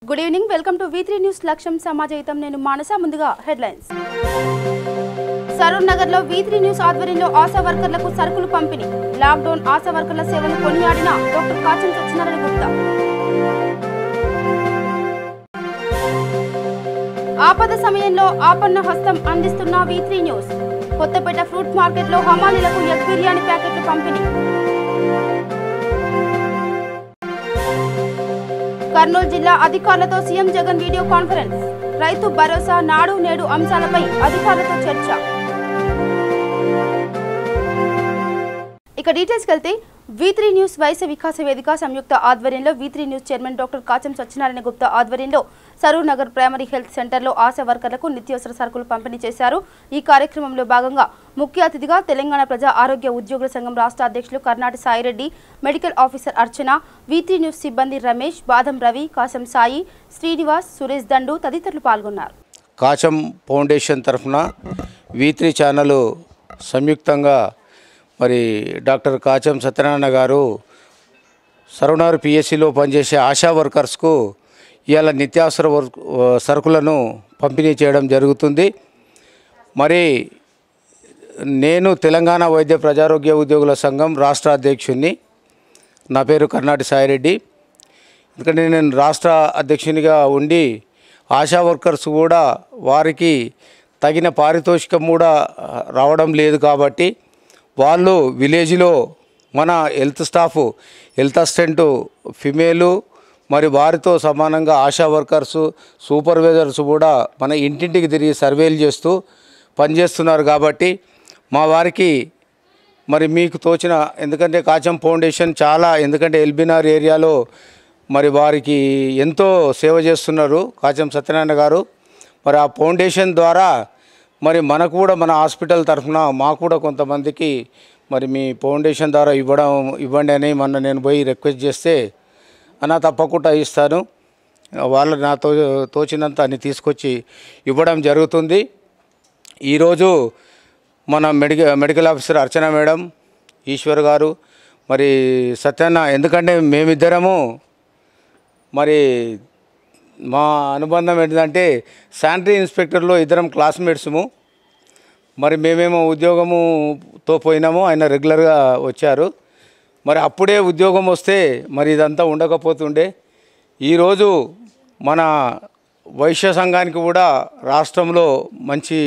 good evening welcome to V news లక్ష్యం సమాజహితం నేను మానస ముందుగా హెడ్లైన్స్ సరూర్ నగర్ లో వి న్యూస్ ఆధ్వర్యంలో ఆశా వర్కర్లకు సరుకులు పంపిణీ లాక్డౌన్ ఆశా వర్కర్ల సేవను కొనియాడిన డాక్టర్ కాచం సత్యనారాయణ గుప్తా ఆపద సమయంలో ఆపన్న హస్తం అందిస్తున్న V news Kothapeta fruit market లో హమాలీలకు ఎగ్ బిర్యానీ ప్యాకెట్లు పంపిణీ కర్నూలు జిల్లా అధికారులతో సీఎం జగన్ వీడియో కాన్ఫరెన్స్ రైతు భరోసా నాడు నేడు అంశాలపై అధికారులతో చర్చ ఇక డీటెయిల్స్కి వెళ్తే V three news Vaishya Vikasa Vedika సంయుక్త ఆధ్వర్యంలో V three news chairman doctor Kacham Satyanarayana Gupta ఆధ్వర్యంలో సరూర్ నగర్ ప్రైమరీ హెల్త్ సెంటర్లో ఆశా వర్కర్లకు నిత్యావసర సరుకులు పంపిణీ చేశారు ఈ కార్యక్రమంలో భాగంగా ముఖ్య అతిథిగా తెలంగాణ ప్రజా ఆరోగ్య ఉద్యోగుల సంఘం రాష్ట్ర అధ్యక్షులు Karnati Saireddy medical officer Archana V three news సిబ్బంది రమేష్ బాదం రవి కాసం సాయి శ్రీనివాస్ సురేష్ దండు తదితరులు పాల్గొన్నారు కాచం ఫౌండేషన్ తరఫున వి త్రీ ఛానల్ సంయుక్తంగా మరి డాక్టర్ కాచం సత్యనారాయణ గారు సరవనారు పిఎస్సిలో పనిచేసే ఆశా వర్కర్స్కు ఇవాళ నిత్యావసర వర్క్ సరుకులను పంపిణీ చేయడం జరుగుతుంది మరి నేను తెలంగాణ వైద్య ప్రజారోగ్య ఉద్యోగుల సంఘం రాష్ట్ర అధ్యక్షుడిని నా పేరు కర్ణాటి సాయిరెడ్డి ఎందుకంటే నేను రాష్ట్ర అధ్యక్షునిగా ఉండి ఆశా వర్కర్స్ కూడా వారికి తగిన పారితోషికం కూడా ఆ, రావడం లేదు కాబట్టి వాళ్ళు విలేజ్లో మన health staff health assistant female మరి వారితో సమానంగా ఆశా వర్కర్స్ సూపర్వైజర్స్ కూడా మన ఇంటింటికి తిరిగి సర్వేలు చేస్తూ పనిచేస్తున్నారు కాబట్టి మా వారికి మరి మీకు తోచిన ఎందుకంటే కాచం ఫౌండేషన్ చాలా ఎందుకంటే ఎల్బినార్ ఏరియాలో మరి వారికి ఎంతో సేవ చేస్తున్నారు కాచం సత్యనారాయణ గారు మరి ఆ ఫౌండేషన్ ద్వారా మరి మనకు కూడా మన హాస్పిటల్ తరఫున మాకు కూడా కొంతమందికి మరి మీ ఫౌండేషన్ ద్వారా ఇవ్వడం ఇవ్వండి అని మొన్న నేను పోయి రిక్వెస్ట్ చేస్తే అన్న తప్పకుండా ఇస్తాను వాళ్ళు నాతో తోచినంత అన్ని తీసుకొచ్చి ఇవ్వడం జరుగుతుంది ఈరోజు మన medical medical officer Archana madam Eshwar గారు మరి సత్యన్న ఎందుకంటే మేమిద్దరము మరి మా అనుబంధం ఏంటంటే శానిటరీ ఇన్స్పెక్టర్లో ఇద్దరం క్లాస్మేట్స్ము మరి మేమేమో ఉద్యోగముతో పోయినాము ఆయన రెగ్యులర్గా వచ్చారు మరి అప్పుడే ఉద్యోగం వస్తే మరి ఇదంతా ఉండకపోతుండే ఈరోజు మన వైశ్య సంఘానికి కూడా రాష్ట్రంలో మంచి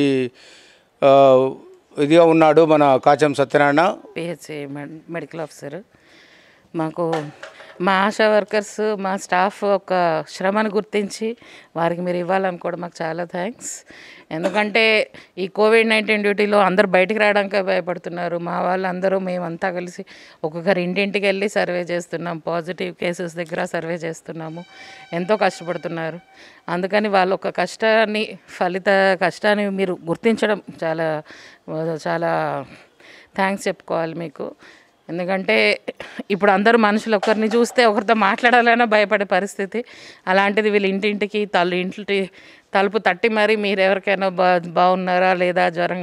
ఆ, ఇదిగా ఉన్నాడు మన Kacham Satyanarayana PHC medical officer మాకు మా ఆశా వర్కర్స్ మా స్టాఫ్ ఒక శ్రమను గుర్తించి వారికి మీరు ఇవ్వాలనుకోవడం మాకు చాలా థ్యాంక్స్ ఎందుకంటే ఈ కోవిడ్ నైన్టీన్ డ్యూటీలో అందరూ బయటికి రావడానికి భయపడుతున్నారు మా వాళ్ళందరూ మేమంతా కలిసి ఒక్కొక్కరు ఇంటింటికి వెళ్ళి సర్వే చేస్తున్నాం పాజిటివ్ కేసెస్ దగ్గర సర్వే చేస్తున్నాము ఎంతో కష్టపడుతున్నారు అందుకని వాళ్ళ ఒక కష్టాన్ని ఫలిత కష్టాన్ని మీరు గుర్తించడం చాలా చాలా థ్యాంక్స్ చెప్పుకోవాలి మీకు ఎందుకంటే ఇప్పుడు అందరూ మనుషులు ఒకరిని చూస్తే ఒకరితో మాట్లాడాలన్నా భయపడే పరిస్థితి అలాంటిది వీళ్ళు ఇంటింటికి తల్లు ఇంటి తలుపు తట్టి మరి మీరు ఎవరికైనా బా బాగున్నారా లేదా జ్వరం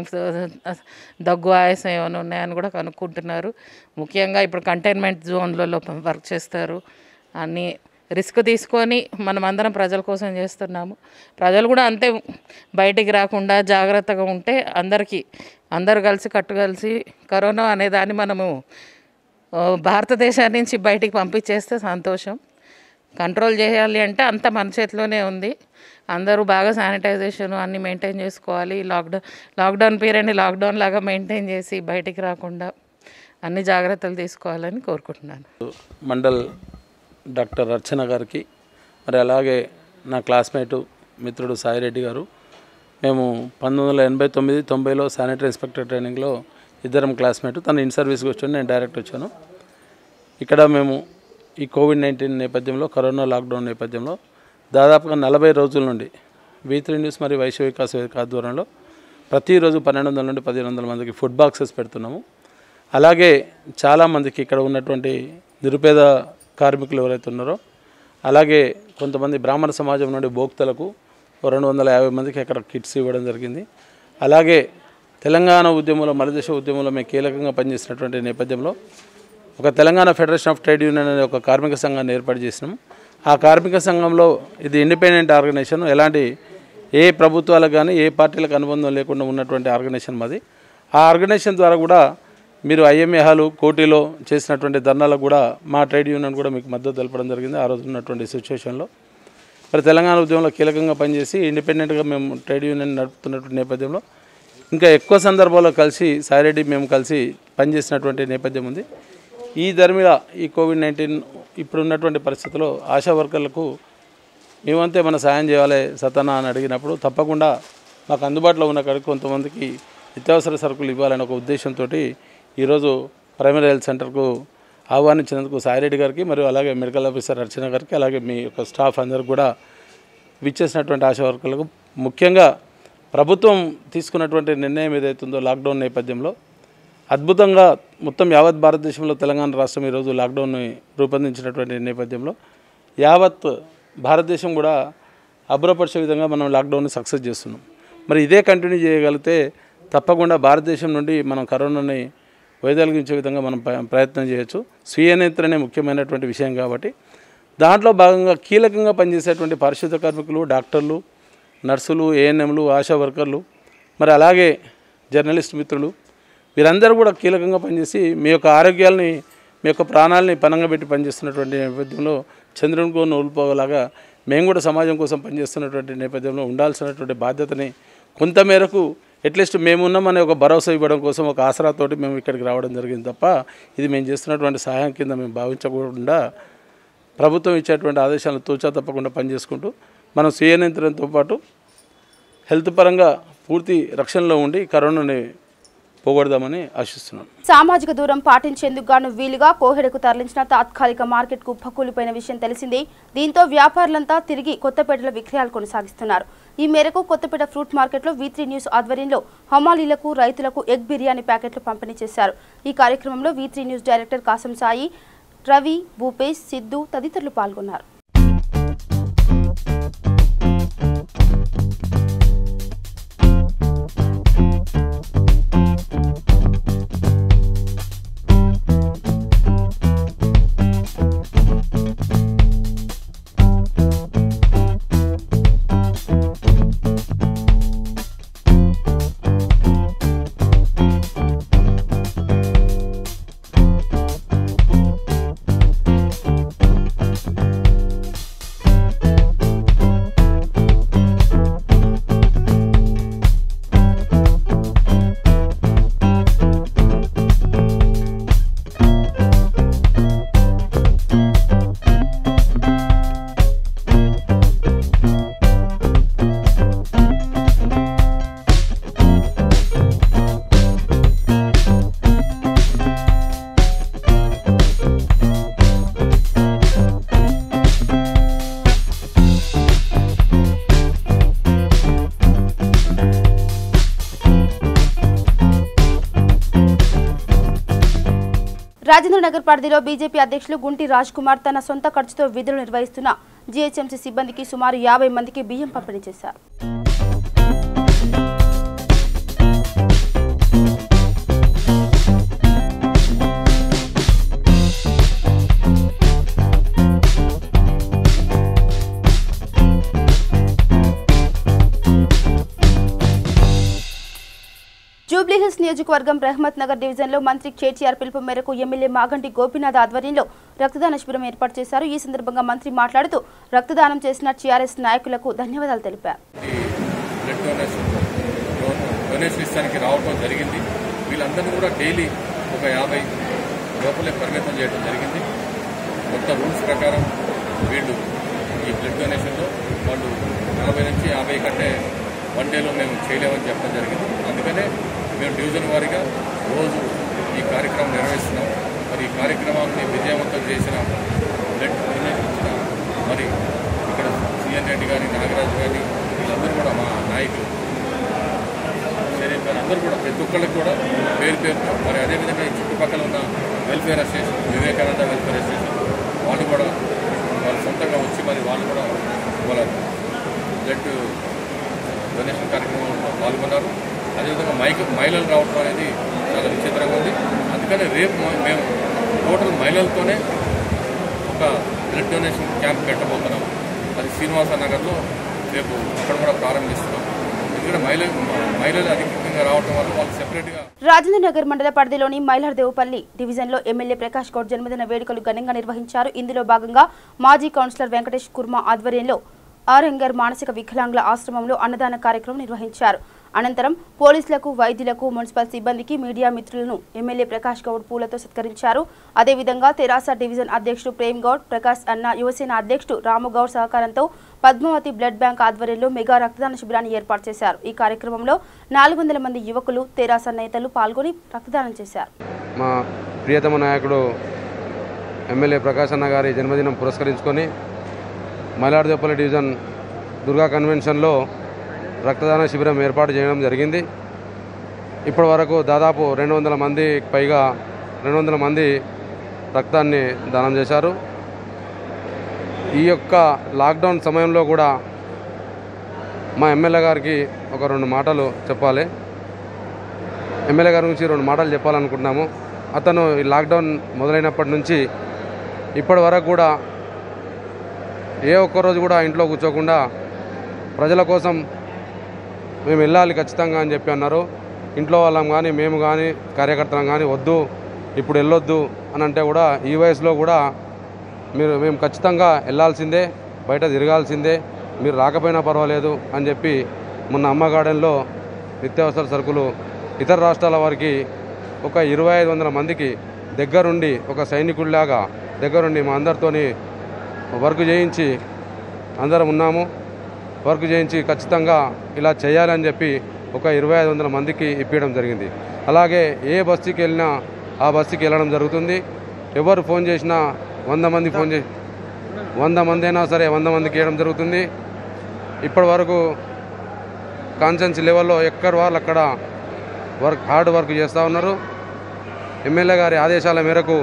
దగ్గు ఆయాసం ఏమైనా ఉన్నాయని కూడా కనుక్కుంటున్నారు ముఖ్యంగా ఇప్పుడు కంటైన్మెంట్ జోన్లలో వర్క్ చేస్తారు అన్నీ రిస్క్ తీసుకొని మనం అందరం ప్రజల కోసం చేస్తున్నాము ప్రజలు కూడా అంతే బయటికి రాకుండా జాగ్రత్తగా ఉంటే అందరికీ అందరు కలిసి కట్టుకలిసి కరోనా అనే దాన్ని మనము ఆ, భారతదేశం నుంచి బయటికి పంపించేస్తే సంతోషం కంట్రోల్ చేయాలి అంటే అంత మన చేతిలోనే ఉంది అందరూ బాగా శానిటైజేషన్ అన్నీ మెయింటైన్ చేసుకోవాలి లాక్డౌన్ లాక్డౌన్ పీరియడ్ని లాక్డౌన్ లాగా మెయింటైన్ చేసి బయటికి రాకుండా అన్ని జాగ్రత్తలు తీసుకోవాలని కోరుకుంటున్నాను మండల్ డాక్టర్ అర్చన గారికి మరి అలాగే నా క్లాస్మేటు మిత్రుడు సాయిరెడ్డి గారు మేము పంతొమ్మిది వందల ఎనభై తొమ్మిది తొంభైలో శానిటరీ ఇన్స్పెక్టర్ ట్రైనింగ్లో ఇద్దరం క్లాస్మేట్ తను ఇన్ సర్వీస్కి వచ్చాను నేను డైరెక్ట్ వచ్చాను ఇక్కడ మేము ఈ కోవిడ్ నైన్టీన్ నేపథ్యంలో కరోనా లాక్డౌన్ నేపథ్యంలో దాదాపుగా నలభై రోజుల నుండి వీ త్రీ న్యూస్ మరియు వైశ్య వికాస్ వేదిక ఆధ్వర్యంలో ప్రతిరోజు పన్నెండు వందల నుండి పదిహేను వందల మందికి ఫుడ్ బాక్సెస్ పెడుతున్నాము అలాగే చాలామందికి ఇక్కడ ఉన్నటువంటి నిరుపేద కార్మికులు ఎవరైతే ఉన్నారో అలాగే కొంతమంది బ్రాహ్మణ సమాజం నుండి భోక్తలకు ఓ రెండు వందల యాభై మందికి అక్కడ కిట్స్ ఇవ్వడం జరిగింది అలాగే తెలంగాణ ఉద్యమంలో మలిదశ ఉద్యమంలో మేము కీలకంగా పనిచేసినటువంటి నేపథ్యంలో ఒక Telangana federation of trade union అనే ఒక కార్మిక సంఘాన్ని ఏర్పాటు చేసినాం ఆ కార్మిక సంఘంలో ఇది ఇండిపెండెంట్ ఆర్గనైజేషన్ ఎలాంటి ఏ ప్రభుత్వాలకు కానీ ఏ పార్టీలకు అనుబంధం లేకుండా ఉన్నటువంటి ఆర్గనైజేషన్ మాది ఆ ఆర్గనైజేషన్ ద్వారా కూడా మీరు ఐఎంఏ హాలు కోటిలో చేసినటువంటి ధర్నాలకు కూడా మా ట్రేడ్ యూనియన్ కూడా మీకు మద్దతు తెలపడం జరిగింది ఆ రోజు ఉన్నటువంటి సిచ్యువేషన్లో మరి తెలంగాణ ఉద్యమంలో కీలకంగా పనిచేసి ఇండిపెండెంట్గా మేము ట్రేడ్ యూనియన్ నడుపుతున్నటువంటి నేపథ్యంలో ఇంకా ఎక్కువ సందర్భాల్లో కలిసి సాయిరెడ్డి మేము కలిసి పనిచేసినటువంటి నేపథ్యం ఉంది ఈ ధర్మిల ఈ కోవిడ్ నైన్టీన్ ఇప్పుడు ఉన్నటువంటి పరిస్థితుల్లో ఆశా వర్కర్లకు మేమంతే మన సాయం చేయాలి సతనా అని అడిగినప్పుడు తప్పకుండా మాకు అందుబాటులో ఉన్న కాడికి కొంతమందికి నిత్యావసర సరుకులు ఇవ్వాలనే ఒక ఉద్దేశంతో ఈరోజు ప్రైమరీ హెల్త్ సెంటర్కు ఆహ్వానించినందుకు సాయిరెడ్డి గారికి మరియు అలాగే మెడికల్ ఆఫీసర్ అర్చన గారికి అలాగే మీ యొక్క స్టాఫ్ అందరికి కూడా విచ్చేసినటువంటి ఆశా వర్కర్లకు ముఖ్యంగా ప్రభుత్వం తీసుకున్నటువంటి నిర్ణయం ఏదైతుందో లాక్డౌన్ నేపథ్యంలో అద్భుతంగా మొత్తం యావత్ భారతదేశంలో తెలంగాణ రాష్ట్రం ఈరోజు లాక్డౌన్ని రూపొందించినటువంటి నేపథ్యంలో యావత్ భారతదేశం కూడా అబ్బురపరిచే విధంగా మనం లాక్డౌన్ని సక్సెస్ చేస్తున్నాం మరి ఇదే కంటిన్యూ చేయగలిగితే తప్పకుండా భారతదేశం నుండి మనం కరోనాని వైదొలిగించే విధంగా మనం ప్ర- ప్రయత్నం చేయొచ్చు స్వీయ నియంత్రణే ముఖ్యమైనటువంటి విషయం కాబట్టి దాంట్లో భాగంగా కీలకంగా పనిచేసేటువంటి పారిశుద్ధ కార్మికులు డాక్టర్లు నర్సులు ఏఎన్ఎంలు ఆశా వర్కర్లు మరి అలాగే జర్నలిస్ట్ మిత్రులు వీరందరూ కూడా కీలకంగా పనిచేసి మీ యొక్క ఆరోగ్యాల్ని మీ యొక్క ప్రాణాలని పనంగా పెట్టి పనిచేస్తున్నటువంటి నేపథ్యంలో చంద్రునికో నూలుపోలాగా మేము కూడా సమాజం కోసం పనిచేస్తున్నటువంటి నేపథ్యంలో ఉండాల్సినటువంటి బాధ్యతని కొంతమేరకు అట్లీస్ట్ మేమున్నామనే ఒక భరోసా ఇవ్వడం కోసం ఒక ఆసరాతోటి మేము ఇక్కడికి రావడం జరిగింది తప్ప ఇది మేము చేస్తున్నటువంటి సహాయం కింద మేము భావించకుండా ప్రభుత్వం ఇచ్చేటువంటి ఆదేశాలను తూచా తప్పకుండా పనిచేసుకుంటూ మనం స్వీయ నియంత్రణతో పాటు హెల్త్ పరంగా పూర్తి రక్షణలో ఉండి కరోనాని పోగొడదామని ఆశిస్తున్నాను సామాజిక దూరం పాటించేందుకు గాను వీలుగా కోహెడకు తరలించిన తాత్కాలిక మార్కెట్ కుప్పకూలిపోయిన విషయం తెలిసిందే దీంతో వ్యాపారులంతా తిరిగి కొత్తపేటలో విక్రయాలు కొనసాగిస్తున్నారు ఈ మేరకు కొత్తపేట ఫ్రూట్ మార్కెట్లో వీత్రీ న్యూస్ ఆధ్వర్యంలో హమాలీలకు రైతులకు ఎగ్ బిర్యానీ ప్యాకెట్లు పంపిణీ చేశారు ఈ కార్యక్రమంలో V three news director Kasam Sai Ravi Bhupesh Siddhu తదితరులు పాల్గొన్నారు రాజేంద్ర నగర్ పరిధిలో బీజేపీ అధ్యక్షులు గుంటి రాజ్ కుమార్ తన సొంత ఖర్చుతో విధులు నిర్వహిస్తున్న జీహెచ్ఎంసీ సిబ్బందికి సుమారు యాభై మందికి బియ్యం పంపిణీ చేశారు జూబ్లీహిల్స్ నియోజకవర్గం రెహమత్ నగర్ డివిజన్లో మంత్రి కేటీఆర్ పిలుపు మేరకు ఎమ్మెల్యే మాగంటి గోపీనాథ్ ఆధ్వర్యంలో రక్తదాన శిబిరం ఏర్పాటు చేశారు ఈ సందర్భంగా మంత్రి మాట్లాడుతూ రక్తదానం చేసిన టీఆర్ఎస్ నాయకులకు ధన్యవాదాలు తెలిపారు బ్లడ్ డొనేషన్ డొనేషన్ ఇస్తానికి రావడం జరిగింది వీళ్ళందరినీ కూడా డైలీ ఒక యాభై లోపలే పరిమితం చేయడం జరిగింది కొత్త రూల్స్ ప్రకారం వీళ్ళు ఈ బ్లడ్ డొనేషన్లో వాళ్ళు నలభై నుంచి యాభై కంటే వన్ డేలో మేము చేయలేమని చెప్పడం జరిగింది అందుకనే మేము డివిజన్ వారీగా రోజు ఈ కార్యక్రమం నిర్వహిస్తున్నాం మరి ఈ కార్యక్రమాన్ని విజయవంతం చేసిన బ్లడ్ డొనేషన్ ఇచ్చిన మరి ఇక్కడ సిఎన్ రెడ్డి గారి నాగరాజు గారి వీళ్ళందరూ కూడా మా నాయకులు షరీఫ్ గారు అందరూ కూడా ప్రతి ఒక్కళ్ళకి కూడా పేరు పేరుతో మరి అదేవిధంగా ఈ చుట్టుపక్కల ఉన్న welfare association Vivekananda welfare association వాళ్ళు కూడా వాళ్ళు సొంతంగా వచ్చి మరి వాళ్ళు కూడా వాళ్ళ బ్లడ్ డొనేషన్ కార్యక్రమంలో పాల్గొన్నారు అదేవిధంగా మైక్ మహిళలు రావడం అనేది చాలా విచిత్రంగా ఉంది అందుకని రేపు మ- మేము టోటల్ మహిళలతోనే ఒక బ్లడ్ డొనేషన్ క్యాంప్ పెట్టబోతున్నాం అది శ్రీనివాస నగర్లో రేపు అక్కడ కూడా ప్రారంభిస్తున్నాం ఎందుకంటే మహిళ మహిళలు అధికంగా రావడం వల్ల వాళ్ళు సెపరేట్గా రాజేంద్ర నగర్ మండల పరిధిలోని మైలార్దేవుపల్లి డివిజన్లో ఎమ్మెల్యే ప్రకాష్ గౌడ్ జన్మదిన వేడుకలు ఘనంగా నిర్వహించారు ఇందులో భాగంగా మాజీ కౌన్సిలర్ వెంకటేష్ కుర్మా ఆధ్వర్యంలో ఆర్ఎంగర్ మానసిక వికలాంగుల ఆశ్రమంలో అన్నదాన కార్యక్రమం నిర్వహించారు అనంతరం పోలీసులకు వైద్యులకు మున్సిపల్ సిబ్బందికి మీడియా మిత్రులను ఎమ్మెల్యే ప్రకాష్ గౌడ్ పూలతో సత్కరించారు అదేవిధంగా తెరాస డివిజన్ అధ్యక్షుడు ప్రేమ్ గౌడ్ ప్రకాష్ అన్న యువసేన అధ్యక్షుడు రాముగౌడ్ సహకారంతో పద్మావతి బ్లడ్ బ్యాంక్ ఆధ్వర్యంలో మెగా రక్తదాన శిబిరాన్ని ఏర్పాటు చేశారు ఈ కార్యక్రమంలో నాలుగు వందల మంది యువకులు తెరాస నేతలు పాల్గొని రక్తదానం చేశారు మా ప్రియతమ నాయకుడు ఎమ్మెల్యే ప్రకాష్ అన్న గారి జన్మదినం పురస్కరించుకొని మైలార్దేపల్లి డివిజన్ దుర్గా కన్వెన్షన్లో రక్తదాన శిబిరం ఏర్పాటు చేయడం జరిగింది ఇప్పటి వరకు దాదాపు రెండు వందల మంది పైగా రెండు వందల మంది రక్తాన్ని దానం చేశారు ఈ యొక్క లాక్డౌన్ సమయంలో కూడా మా ఎమ్మెల్యే గారికి ఒక రెండు మాటలు చెప్పాలి ఎమ్మెల్యే గారి గురించి రెండు మాటలు చెప్పాలనుకుంటున్నాము అతను ఈ లాక్డౌన్ మొదలైనప్పటి నుంచి ఇప్పటి వరకు కూడా ఏ ఒక్క రోజు కూడా ఇంట్లో కూర్చోకుండా ప్రజల కోసం మేము వెళ్ళాలి ఖచ్చితంగా అని చెప్పి అన్నారు ఇంట్లో వాళ్ళం కానీ మేము కానీ కార్యకర్తలం కానీ వద్దు ఇప్పుడు వెళ్ళొద్దు అని అంటే కూడా ఈ వయసులో కూడా మీరు మేము ఖచ్చితంగా వెళ్ళాల్సిందే బయట తిరగాల్సిందే మీరు రాకపోయినా పర్వాలేదు అని చెప్పి మొన్న అమ్మ గార్డెన్లో నిత్యావసర సరుకులు ఇతర రాష్ట్రాల వారికి ఒక ఇరవై ఐదు వందల మందికి దగ్గరుండి ఒక సైనికుడిలాగా దగ్గరుండి మా అందరితోని వర్క్ చేయించి అందరం ఉన్నాము వర్క్ చేయించి ఖచ్చితంగా ఇలా చేయాలని చెప్పి ఒక ఇరవై ఐదు వందల మందికి ఇప్పించడం జరిగింది అలాగే ఏ బస్తీకి వెళ్ళినా ఆ బస్తీకి వెళ్ళడం జరుగుతుంది ఎవరు ఫోన్ చేసినా వంద మంది ఫోన్ చేసి వంద మంది అయినా సరే వంద మందికి ఇవ్వడం జరుగుతుంది ఇప్పటి వరకు కాన్సెన్స్ లెవెల్లో ఎక్కడ వాళ్ళు అక్కడ వర్క్ హార్డ్ వర్క్ చేస్తూ ఉన్నారు ఎమ్మెల్యే గారి ఆదేశాల మేరకు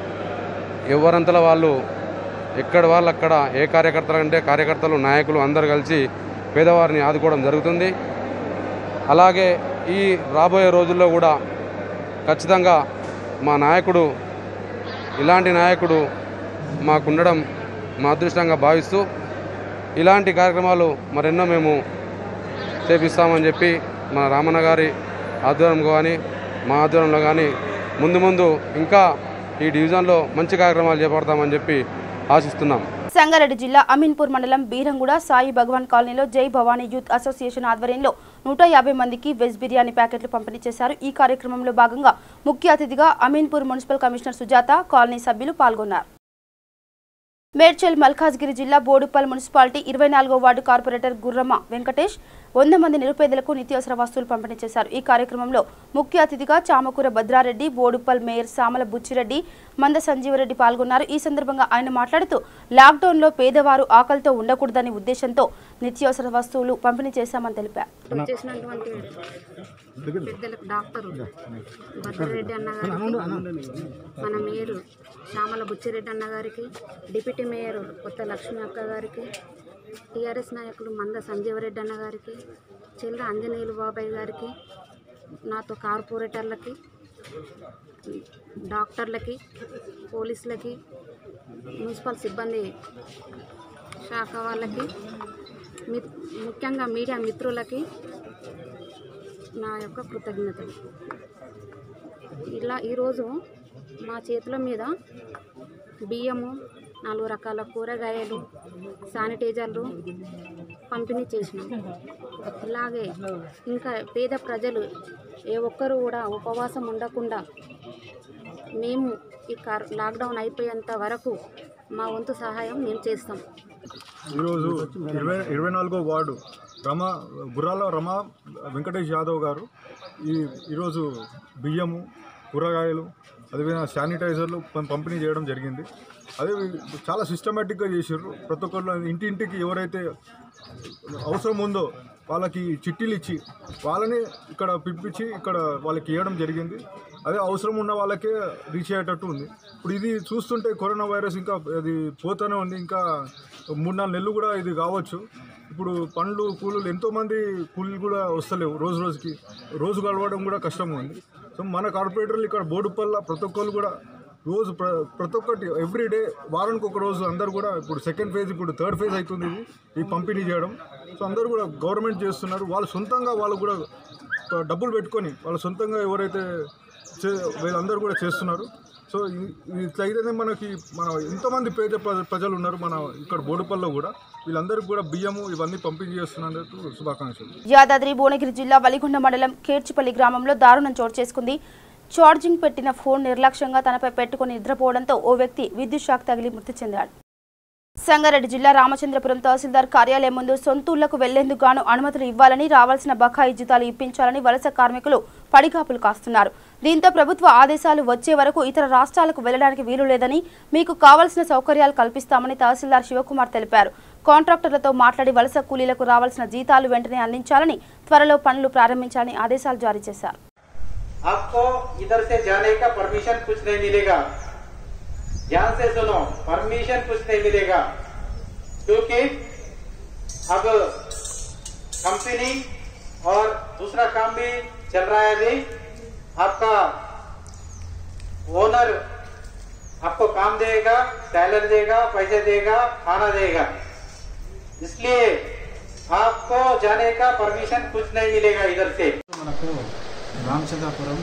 ఎవరంతలా వాళ్ళు ఎక్కడ వాళ్ళు అక్కడ ఏ కార్యకర్తలు అంటే కార్యకర్తలు నాయకులు అందరు కలిసి పేదవారిని ఆదుకోవడం జరుగుతుంది అలాగే ఈ రాబోయే రోజుల్లో కూడా ఖచ్చితంగా మా నాయకుడు ఇలాంటి నాయకుడు మాకుండడం మా అదృష్టంగా భావిస్తూ ఇలాంటి కార్యక్రమాలు మరెన్నో మేము చేపిస్తామని చెప్పి మన రామన్న గారి ఆధ్వర్యంలో కానీ మా ఆధ్వర్యంలో కానీ ముందు ముందు ఇంకా ఈ డివిజన్లో మంచి కార్యక్రమాలు చేపడతామని చెప్పి ఆశిస్తున్నాం సంగారెడ్డి జిల్లా అమీన్పూర్ మండలం బీరంగూడ సాయి భగవాన్ కాలనీలో జై భవానీ యూత్ అసోసియేషన్ ఆధ్వర్యంలో నూట యాభై మందికి వెజ్ బిర్యానీ ప్యాకెట్లు పంపిణీ చేశారు ఈ కార్యక్రమంలో భాగంగా ముఖ్య అతిథిగా Ameenpur municipal commissioner Sujatha colony సభ్యులు పాల్గొన్నారు మేడ్చల్ మల్కాజ్గిరి జిల్లా బోడుపల్ మున్సిపాలిటీ ఇరవై నాలుగో వార్డు కార్పొరేటర్ గుర్రమ్మ వెంకటేష్ వంద మంది నిరుపేదలకు నిత్యావసర వస్తువులు పంపిణీ చేశారు ఈ కార్యక్రమంలో ముఖ్య అతిథిగా చామకూర భద్రారెడ్డి బోడుపల్ మేయర్ సామల బుచ్చిరెడ్డి మంద సంజీవరెడ్డి పాల్గొన్నారు ఈ సందర్భంగా ఆయన మాట్లాడుతూ లాక్డౌన్లో పేదవారు ఆకలితో ఉండకూడదనే ఉద్దేశంతో నిత్యావసర వస్తువులు పంపిణీ చేశామని తెలిపారు చేసినటువంటి పెద్దలకు డాక్టరు భద్రరెడ్డి అన్న గారికి మన మేయర్ శ్యామల బుచ్చిరెడ్డి అన్న గారికి డిప్యూటీ మేయర్ కొత్త లక్ష్మీ అక్క గారికి టీఆర్ఎస్ నాయకులు మంద సంజీవరెడ్డి అన్న గారికి చెల్ల ఆంజనేయులు బాబాయ్ గారికి నాతో కార్పొరేటర్లకి డాక్టర్లకి పోలీసులకి మున్సిపల్ సిబ్బంది శాఖ వాళ్ళకి మి ముఖ్యంగా మీడియా మిత్రులకి నా యొక్క కృతజ్ఞతలు ఇలా ఈరోజు మా చేతుల మీద బియ్యము నాలుగు రకాల కూరగాయలు శానిటైజర్లు పంపిణీ చేసినాం ఇలాగే ఇంకా పేద ప్రజలు ఏ ఒక్కరు కూడా ఉపవాసం ఉండకుండా మేము ఈ కార్ లాక్డౌన్ అయిపోయేంత వరకు మా వంతు సహాయం మేము చేస్తాం ఈరోజు ఇరవై ఇరవై నాలుగో వార్డు రమ గుర్రాల రమ వెంకటేష్ యాదవ్ గారు ఈ ఈరోజు బియ్యము కూరగాయలు అదేవిధంగా శానిటైజర్లు పం- పంపిణీ చేయడం జరిగింది అదే చాలా సిస్టమేటిక్గా చేసారు ప్రతి ఒక్కరు ఇంటింటికి ఎవరైతే అవసరం ఉందో వాళ్ళకి చిట్టీలు ఇచ్చి వాళ్ళని ఇక్కడ పిలిపించి ఇక్కడ వాళ్ళకి ఇవ్వడం జరిగింది అదే అవసరం ఉన్న వాళ్ళకే రీచ్ అయ్యేటట్టు ఉంది ఇప్పుడు ఇది చూస్తుంటే కరోనా వైరస్ ఇంకా అది పోతూనే ఉంది ఇంకా మూడు నాలుగు నెలలు కూడా ఇది కావచ్చు ఇప్పుడు పండ్లు కూలీలు ఎంతోమంది కూలీలు కూడా వస్తలేవు రోజు రోజుకి రోజు గడవడం కూడా కష్టంగా ఉంది సో మన కార్పొరేటర్లు ఇక్కడ బోడుపల్ల ప్రతి ఒక్కరు కూడా రోజు ప్ర ప్రతి ఒక్కటి ఎవ్రీ డే వారానికి ఒక రోజు అందరు కూడా ఇప్పుడు సెకండ్ ఫేజ్ ఇప్పుడు థర్డ్ ఫేజ్ అవుతుంది ఇది ఈ పంపిణీ చేయడం సో అందరూ కూడా గవర్నమెంట్ చేస్తున్నారు వాళ్ళు సొంతంగా వాళ్ళు కూడా డబ్బులు పెట్టుకొని వాళ్ళు సొంతంగా ఎవరైతే చే వీళ్ళందరూ కూడా చేస్తున్నారు సో ఇ- ఇట్లా అయితేనే మనకి మన ఎంతమంది పేద ప్ర- ప్రజలు ఉన్నారు మన ఇక్కడ బోడుపల్లో కూడా వీళ్ళందరికీ కూడా బియ్యము ఇవన్నీ పంపిణీ చేస్తున్నందుకు శుభాకాంక్షలు యాదాద్రి భువనగిరి జిల్లా వలిగొండ మండలం కేర్చిపల్లి గ్రామంలో దారుణం చోటు చేసుకుంది ఛార్జింగ్ పెట్టిన ఫోన్ నిర్లక్ష్యంగా తనపై పెట్టుకుని నిద్రపోవడంతో ఓ వ్యక్తి విద్యుత్ షాక్ తగిలి మృతి చెందాడు సంగారెడ్డి జిల్లా రామచంద్రపురం తహసీల్దార్ కార్యాలయం ముందు సొంతూళ్లకు వెళ్లేందుకు గాను అనుమతులు ఇవ్వాలని రావాల్సిన బకాయి జీతాలు ఇప్పించాలని వలస కార్మికులు పడిగాపులు కాస్తున్నారు దీంతో ప్రభుత్వ ఆదేశాలు వచ్చే వరకు ఇతర రాష్ట్రాలకు వెళ్లడానికి వీలు లేదని మీకు కావాల్సిన సౌకర్యాలు కల్పిస్తామని తహసీల్దార్ శివకుమార్ తెలిపారు కాంట్రాక్టర్లతో మాట్లాడి వలస కూలీలకు రావాల్సిన జీతాలు వెంటనే అందించాలని త్వరలో పనులు ప్రారంభించాలని ఆదేశాలు జారీ చేశారు आपको इधर से जाने का परमिशन कुछ नहीं मिलेगा ध्यान से सुनो परमिशन कुछ नहीं मिलेगा क्योंकि अब कंपनी और दूसरा काम भी चल रहा है अभी आपका ओनर आपको काम देगा सैलरी देगा पैसे देगा खाना देगा इसलिए आपको जाने का परमिशन कुछ नहीं मिलेगा इधर से మనకు రామచంద్రపురం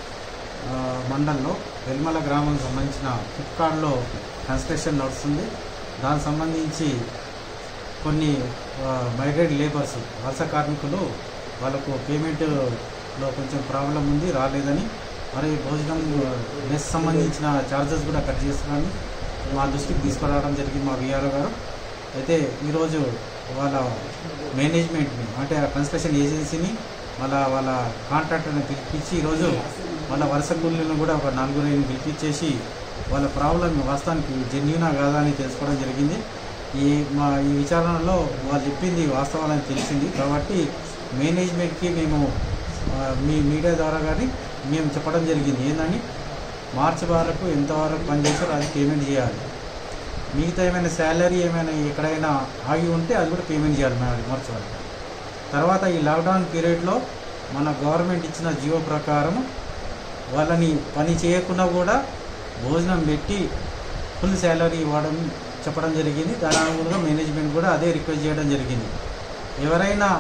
ఆ, మండలంలో వెల్మల గ్రామం సంబంధించిన ఫ్లిప్కార్ట్లో కన్స్ట్రక్షన్ నడుస్తుంది దానికి సంబంధించి కొన్ని మైగ్రేట్ లేబర్స్ వలస కార్మికులు వాళ్ళకు పేమెంట్లో కొంచెం ప్రాబ్లం ఉంది రాలేదని మరి భోజనం మెస్ సంబంధించిన ఛార్జెస్ కూడా కట్ చేస్తున్నారని మా దృష్టికి తీసుకురావడం జరిగింది మా విఆర్ఓ గారు అయితే ఈరోజు వాళ్ళ మేనేజ్మెంట్ని అంటే ఆ కన్స్ట్రక్షన్ ఏజెన్సీని వాళ్ళ వాళ్ళ కాంట్రాక్టర్ని పిలిపించి ఈరోజు వాళ్ళ వరుస కూలీలను కూడా ఒక నలుగురిని పిలిపించేసి వాళ్ళ ప్రాబ్లం వాస్తవానికి జెన్యునా కాదా అని తెలుసుకోవడం జరిగింది ఈ మా ఈ విచారణలో వాళ్ళు చెప్పింది వాస్తవాలని తెలిసింది కాబట్టి మేనేజ్మెంట్కి మేము ఆ, మీ మీడియా ద్వారా కానీ మేము చెప్పడం జరిగింది ఏందని మార్చి వరకు ఎంతవరకు పనిచేస్తారో అది పేమెంట్ చేయాలి మిగతా ఏమైనా శాలరీ ఏమైనా ఎక్కడైనా ఆగి ఉంటే అది కూడా పేమెంట్ చేయాలి మేము మార్చి వరకు తర్వాత ఈ లాక్డౌన్ పీరియడ్లో మన గవర్నమెంట్ ఇచ్చిన జియో ప్రకారం వాళ్ళని పని చేయకుండా కూడా భోజనం పెట్టి ఫుల్ శాలరీ ఇవ్వడం చెప్పడం జరిగింది దాని అనుగుణంగా మేనేజ్మెంట్ కూడా అదే రిక్వెస్ట్ చేయడం జరిగింది ఎవరైనా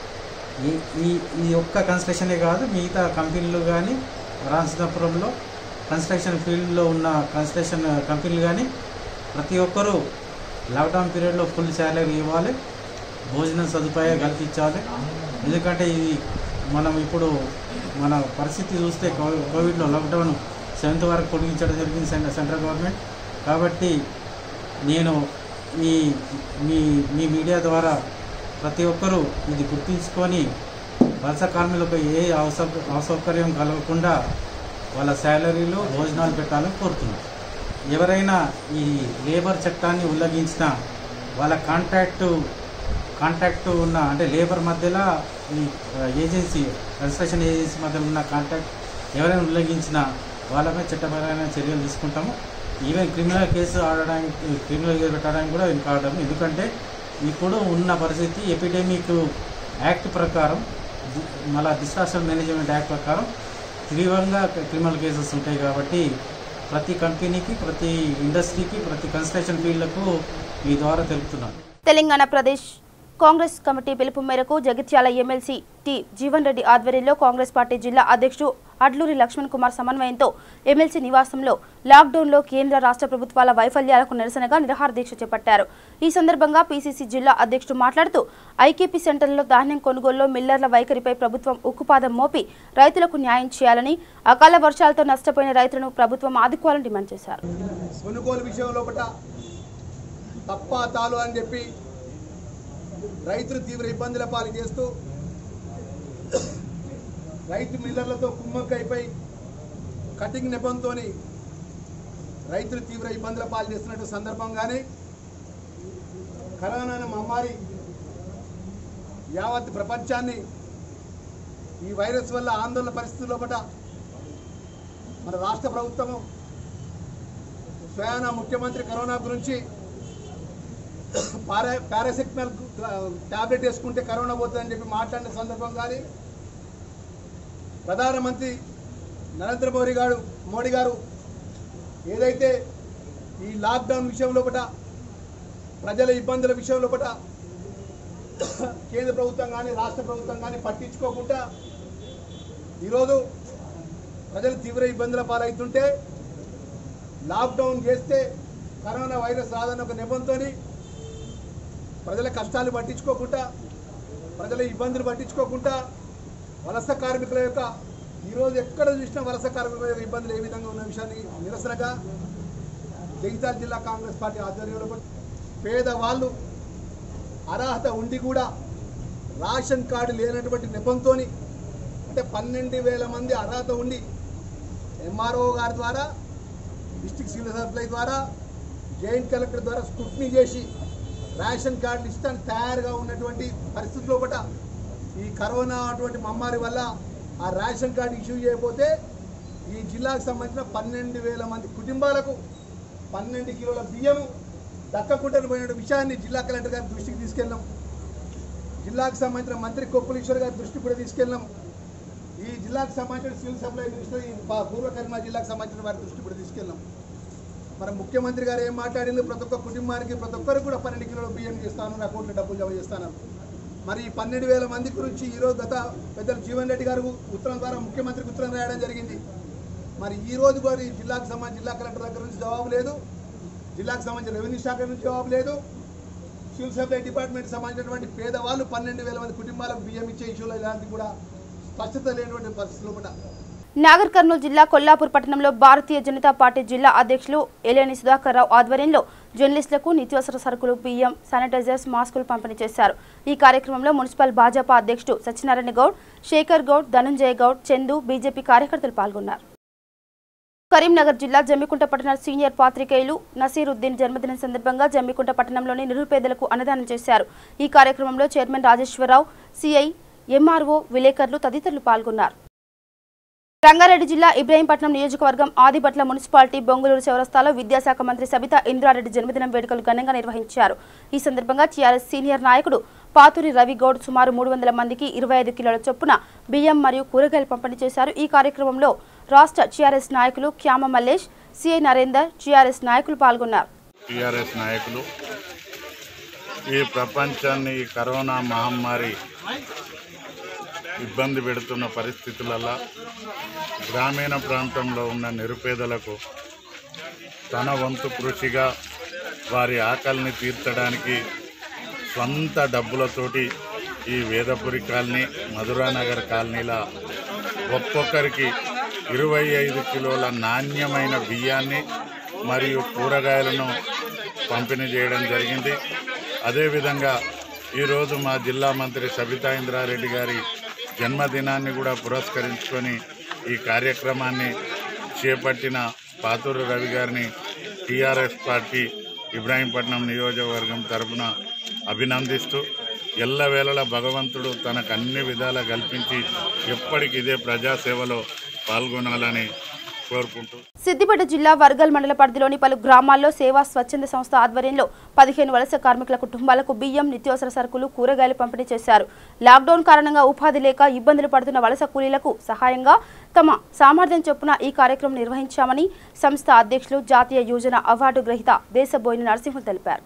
ఈ ఈ ఈ ఒక్క కన్స్ట్రక్షనే కాదు మిగతా కంపెనీలు కానీ రామచంద్రపురంలో కన్స్ట్రక్షన్ ఫీల్డ్లో ఉన్న కన్స్ట్రక్షన్ కంపెనీలు కానీ ప్రతి ఒక్కరూ లాక్డౌన్ పీరియడ్లో ఫుల్ శాలరీ ఇవ్వాలి భోజనం సదుపాయం కల్పించాలి ఎందుకంటే ఇది మనం ఇప్పుడు మన పరిస్థితి చూస్తే కోవి- కోవిడ్లో లాక్డౌన్ సెవెంత్ వరకు పొడిగించడం జరిగింది సెంట్రల్ సెంట్రల్ గవర్నమెంట్ కాబట్టి నేను మీ మీ మీ మీడియా ద్వారా ప్రతి ఒక్కరూ ఇది గుర్తుంచుకొని వలస కార్మికులకు ఏ అవసౌ అసౌకర్యం కలగకుండా వాళ్ళ శాలరీలు భోజనాలు పెట్టాలని కోరుతున్నాను ఎవరైనా ఈ లేబర్ చట్టాన్ని ఉల్లంఘించిన వాళ్ళ కాంట్రాక్టు కాంట్రాక్ట్ ఉన్న అంటే లేబర్ మధ్యలో ఈ ఆ, ఏజెన్సీ కన్స్ట్రక్షన్ ఏజెన్సీ మధ్యలో ఉన్న కాంట్రాక్ట్ ఎవరైనా ఉల్లంఘించినా వాళ్ళపై చట్టపరమైన చర్యలు తీసుకుంటాము ఈవెన్ క్రిమినల్ కేసు ఆడడానికి క్రిమినల్ కేసు పెట్టడానికి కూడా కావడం ఎందుకంటే ఇప్పుడు ఉన్న పరిస్థితి ఎపిడెమిక్ యాక్ట్ ప్రకారం ది- మళ్ళా డిసాస్టర్ మేనేజ్మెంట్ యాక్ట్ ప్రకారం తీవ్రంగా క్రిమినల్ కేసెస్ ఉంటాయి కాబట్టి ప్రతి కంపెనీకి ప్రతి ఇండస్ట్రీకి ప్రతి కన్స్ట్రక్షన్ ఫీల్డ్లకు మీ ద్వారా తెలుపుతున్నాను తెలంగాణ ప్రదేశ్ కాంగ్రెస్ కమిటీ పిలుపు మేరకు జగిత్యాల ఎమ్మెల్సీ టి జీవన్ రెడ్డి ఆధ్వర్యంలో కాంగ్రెస్ పార్టీ జిల్లా అధ్యక్షుడు అడ్లూరి లక్ష్మణ్ కుమార్ సమన్వయంతో ఎమ్మెల్సీ నివాసంలో లాక్డౌన్లో కేంద్ర రాష్ట్ర ప్రభుత్వాల వైఫల్యాలకు నిరసనగా నిరహార దీక్ష చేపట్టారు ఈ సందర్భంగా పీసీసీ జిల్లా అధ్యక్షుడు మాట్లాడుతూ ఐకేపీ సెంటర్లలో ధాన్యం కొనుగోలులో మిల్లర్ల వైఖరిపై ప్రభుత్వం ఉక్కుపాదం మోపి రైతులకు న్యాయం చేయాలని అకాల వర్షాలతో నష్టపోయిన రైతులను ప్రభుత్వం ఆదుకోవాలని డిమాండ్ చేశారు కొనుగోలు విషయం లోపల తప్ప తాలు అని చెప్పి రైతులు తీవ్ర ఇబ్బందుల పాలు చేస్తూ రైతు మిల్లర్లతో కుమ్మక్కైపోయి కటింగ్ నెపంతో రైతులు తీవ్ర ఇబ్బందుల పాలు చేస్తున్నట్టు సందర్భంగానే కరోనా మమ్మారి యావత్ ప్రపంచాన్ని ఈ వైరస్ వల్ల ఆందోళన పరిస్థితుల లోపల మన రాష్ట్ర ప్రభుత్వము స్వయాన ముఖ్యమంత్రి కరోనా గురించి పారా పారాసెటమాల్ టాబ్లెట్ వేసుకుంటే కరోనా పోతుందని చెప్పి మాట్లాడిన సందర్భం కానీ ప్రధానమంత్రి నరేంద్ర మోడీ గారు మోడీ గారు ఏదైతే ఈ లాక్డౌన్ విషయం లోపల ప్రజల ఇబ్బందుల విషయం లోపల కేంద్ర ప్రభుత్వం కానీ రాష్ట్ర ప్రభుత్వం కానీ పట్టించుకోకుండా ఈరోజు ప్రజలు తీవ్ర ఇబ్బందుల పాలవుతుంటే లాక్డౌన్ చేస్తే కరోనా వైరస్ రాదన్న ఒక నెపంతో ప్రజల కష్టాలు పట్టించుకోకుండా ప్రజల ఇబ్బందులు పట్టించుకోకుండా వలస కార్మికుల యొక్క ఈరోజు ఎక్కడ చూసినా వలస కార్మికుల యొక్క ఇబ్బందులు ఏ విధంగా ఉన్న విషయాన్ని నిరసనగా జగిత్యాల జిల్లా కాంగ్రెస్ పార్టీ ఆధ్వర్యంలో పేదవాళ్ళు అర్హత ఉండి కూడా రేషన్ కార్డు లేనటువంటి నెపంతో అంటే పన్నెండు వేల మంది అర్హత ఉండి ఎంఆర్ఓ గారి ద్వారా డిస్టిక్ సివిల్ సప్లై ద్వారా జాయింట్ కలెక్టర్ ద్వారా స్క్రూట్నీ చేసి రేషన్ కార్డు ఇష్టాన్ని తయారుగా ఉన్నటువంటి పరిస్థితి లోపల ఈ కరోనా అటువంటి మమ్మారి వల్ల ఆ రేషన్ కార్డు ఇష్యూ చేయకపోతే ఈ జిల్లాకు సంబంధించిన పన్నెండు వేల మంది కుటుంబాలకు పన్నెండు కిలోల బియ్యం దక్కకుండా పోయిన విషయాన్ని జిల్లా కలెక్టర్ గారి దృష్టికి తీసుకెళ్ళాం జిల్లాకు సంబంధించిన మంత్రి కొప్పులీశ్వర్ గారి దృష్టికి కూడా తీసుకెళ్ళాం ఈ జిల్లాకు సంబంధించిన సివిల్ సప్లై మినిస్టర్ ఈ పా- పూర్వ కరీంనగర్ జిల్లాకు సంబంధించిన వారి దృష్టికి కూడా తీసుకెళ్ళాం మరి ముఖ్యమంత్రి గారు ఏం మాట్లాడింది ప్రతి ఒక్క కుటుంబానికి ప్రతి ఒక్కరికి కూడా పన్నెండు కిలోల బియ్యం చేస్తాను అకౌంట్లో డబ్బులు జమ చేస్తాను మరి ఈ పన్నెండు వేల మంది గురించి ఈరోజు గత పెద్దలు జీవన్ రెడ్డి గారు ఉత్తరం ద్వారా ముఖ్యమంత్రికి ఉత్తరం రాయడం జరిగింది మరి ఈ రోజు కూడా ఈ జిల్లాకు సంబంధించి జిల్లా కలెక్టర్ దగ్గర నుంచి జవాబు లేదు జిల్లాకు సంబంధించిన రెవెన్యూ శాఖ నుంచి జవాబు లేదు సివిల్ సప్లై డిపార్ట్మెంట్ సంబంధించినటువంటి పేదవాళ్ళు పన్నెండు వేల మంది కుటుంబాలకు బియ్యం ఇచ్చే ఇష్యూలో ఇలాంటి కూడా స్పష్టత లేనటువంటి పరిస్థితులు కూడా నాగర్ కర్నూలు జిల్లా కొల్లాపూర్ పట్టణంలో భారతీయ జనతా పార్టీ జిల్లా అధ్యక్షులు ఎలేని సుధాకర్ రావు ఆధ్వర్యంలో జర్నలిస్టులకు నిత్యావసర సరుకులు బియ్యం శానిటైజర్స్ మాస్కులు పంపిణీ చేశారు ఈ కార్యక్రమంలో మున్సిపల్ భాజపా అధ్యక్షుడు సత్యనారాయణ గౌడ్ శేఖర్ గౌడ్ ధనుంజయ గౌడ్ చందు బీజేపీ కార్యకర్తలు పాల్గొన్నారు కరీంనగర్ జిల్లా జమ్మికుంట పట్టణ సీనియర్ పాత్రికేయులు నసీరుద్దీన్ జన్మదినం సందర్భంగా జమ్మికుంట పట్టణంలోని నిరుపేదలకు అన్నదానం చేశారు ఈ కార్యక్రమంలో చైర్మన్ రాజేశ్వరరావు సిఐ ఎంఆర్ఓ విలేకరులు తదితరులు పాల్గొన్నారు రంగారెడ్డి జిల్లా ఇబ్రహీంపట్నం నియోజకవర్గం ఆదిబట్ల మున్సిపాలిటీ బొంగులూరు చౌరస్తాలో విద్యాశాఖ మంత్రి సబితా ఇంద్రారెడ్డి జన్మదినం వేడుకలు ఘనంగా నిర్వహించారు ఈ సందర్భంగా టీఆర్ఎస్ సీనియర్ నాయకుడు పాతూరి రవిగౌడ్ సుమారు మూడు వందల మందికి ఇరవై ఐదు కిలోల చొప్పున బియ్యం మరియు కూరగాయలు పంపిణీ చేశారు ఈ కార్యక్రమంలో రాష్ట్ర టీఆర్ఎస్ నాయకులు క్యామ మల్లేష్ సిఐ నరేందర్ టీఆర్ఎస్ నాయకులు పాల్గొన్నారు టీఆర్ఎస్ నాయకులు ఈ ప్రపంచాన్ని ఈ కరోనా మహమ్మారి ఇబ్బంది పెడుతున్న పరిస్థితులలో గ్రామీణ ప్రాంతంలో ఉన్న నిరుపేదలకు తన వంతు కృషిగా వారి ఆకలిని తీర్చడానికి సొంత డబ్బులతోటి ఈ వేదపురి కాలనీ మధురానగర్ కాలనీల ఒక్కొక్కరికి ఇరవై ఐదు కిలోల నాణ్యమైన బియ్యాన్ని మరియు కూరగాయలను పంపిణీ చేయడం జరిగింది అదేవిధంగా ఈరోజు మా జిల్లా మంత్రి సబితా ఇంద్రారెడ్డి గారి జన్మదినాన్ని కూడా పురస్కరించుకొని ఈ కార్యక్రమాన్ని చేపట్టిన పాతూరు రవి గారిని టీఆర్ఎస్ పార్టీ ఇబ్రాహీంపట్నం నియోజకవర్గం తరపున అభినందిస్తూ ఎల్లవేళలా భగవంతుడు తనకు అన్ని విధాలా కల్పించి ఎప్పటికి ఇదే ప్రజాసేవలో పాల్గొనాలని కోరుకుంటూ సిద్దిపేట జిల్లా వర్గల్ మండల పరిధిలోని పలు గ్రామాల్లో సేవా స్వచ్ఛంద సంస్థ ఆధ్వర్యంలో పదిహేను వలస కార్మికుల కుటుంబాలకు బియ్యం నిత్యావసర సరుకులు కూరగాయలు పంపిణీ చేశారు లాక్డౌన్ కారణంగా ఉపాధి లేక ఇబ్బందులు పడుతున్న వలస కూలీలకు సహాయంగా తమ సామర్థ్యం చొప్పున ఈ కార్యక్రమం నిర్వహించామని సంస్థ అధ్యక్షులు జాతీయ యోజన అవార్డు గ్రహీత దేశబోయిన నరసింహులు తెలిపారు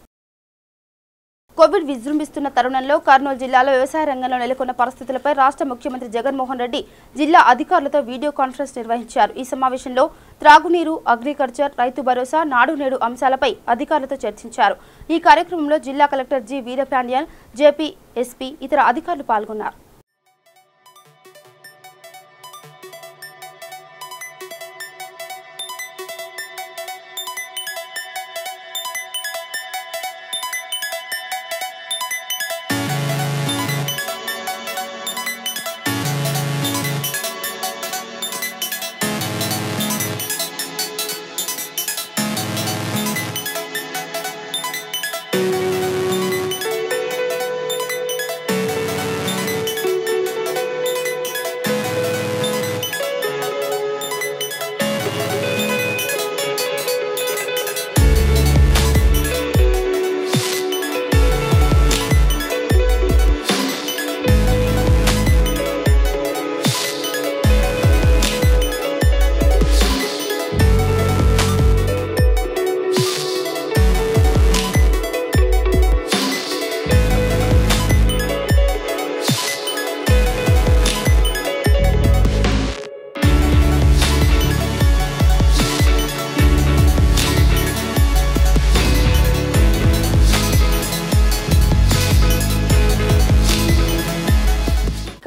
కోవిడ్ విజృంభిస్తున్న తరుణంలో కర్నూలు జిల్లాలో వ్యవసాయ రంగంలో నెలకొన్న పరిస్థితులపై రాష్ట్ర ముఖ్యమంత్రి జగన్మోహన్ రెడ్డి జిల్లా అధికారులతో వీడియో కాన్ఫరెన్స్ నిర్వహించారు ఈ సమావేశంలో త్రాగునీరు అగ్రికల్చర్ రైతు భరోసా నాడు నేడు అంశాలపై అధికారులతో చర్చించారు ఈ కార్యక్రమంలో జిల్లా collector G Veerapandian JP SP ఇతర అధికారులు పాల్గొన్నారు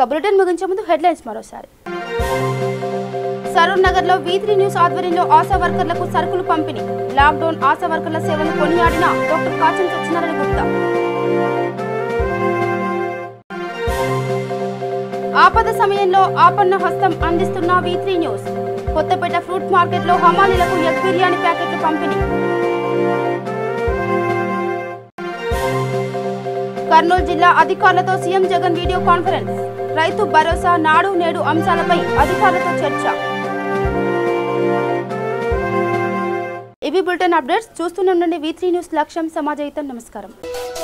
ఇక బులెటిన్ ముగించే ముందు హెడ్లైన్స్ మరోసారి సరూర్ నగర్ లో త్రీ న్యూస్ ఆధ్వర్యంలో ఆశా వర్కర్లకు సరుకులు పంపిణీ లాక్డౌన్ ఆశా వర్కర్ల సేవలు కొనియాడిన డాక్టర్ కాచం సత్యనారాయణ గుప్తా ఆపద సమయంలో ఆపన్న హస్తం అందిస్తున్న three news Kothapeta fruit market లో హమాలీలకు ఎగ్ బిర్యానీ ప్యాకెట్లు పంపిణీ కర్నూలు జిల్లా అధికారులతో సీఎం జగన్ వీడియో కాన్ఫరెన్స్ రైతు భరోసా నాడు నేడు అంశాలపై అధికారులతో చర్చ ఇవి బులెటిన్ అప్డేట్స్ చూస్తూనే ఉండండి వి న్యూస్ లక్ష్యం సమాజహితం నమస్కారం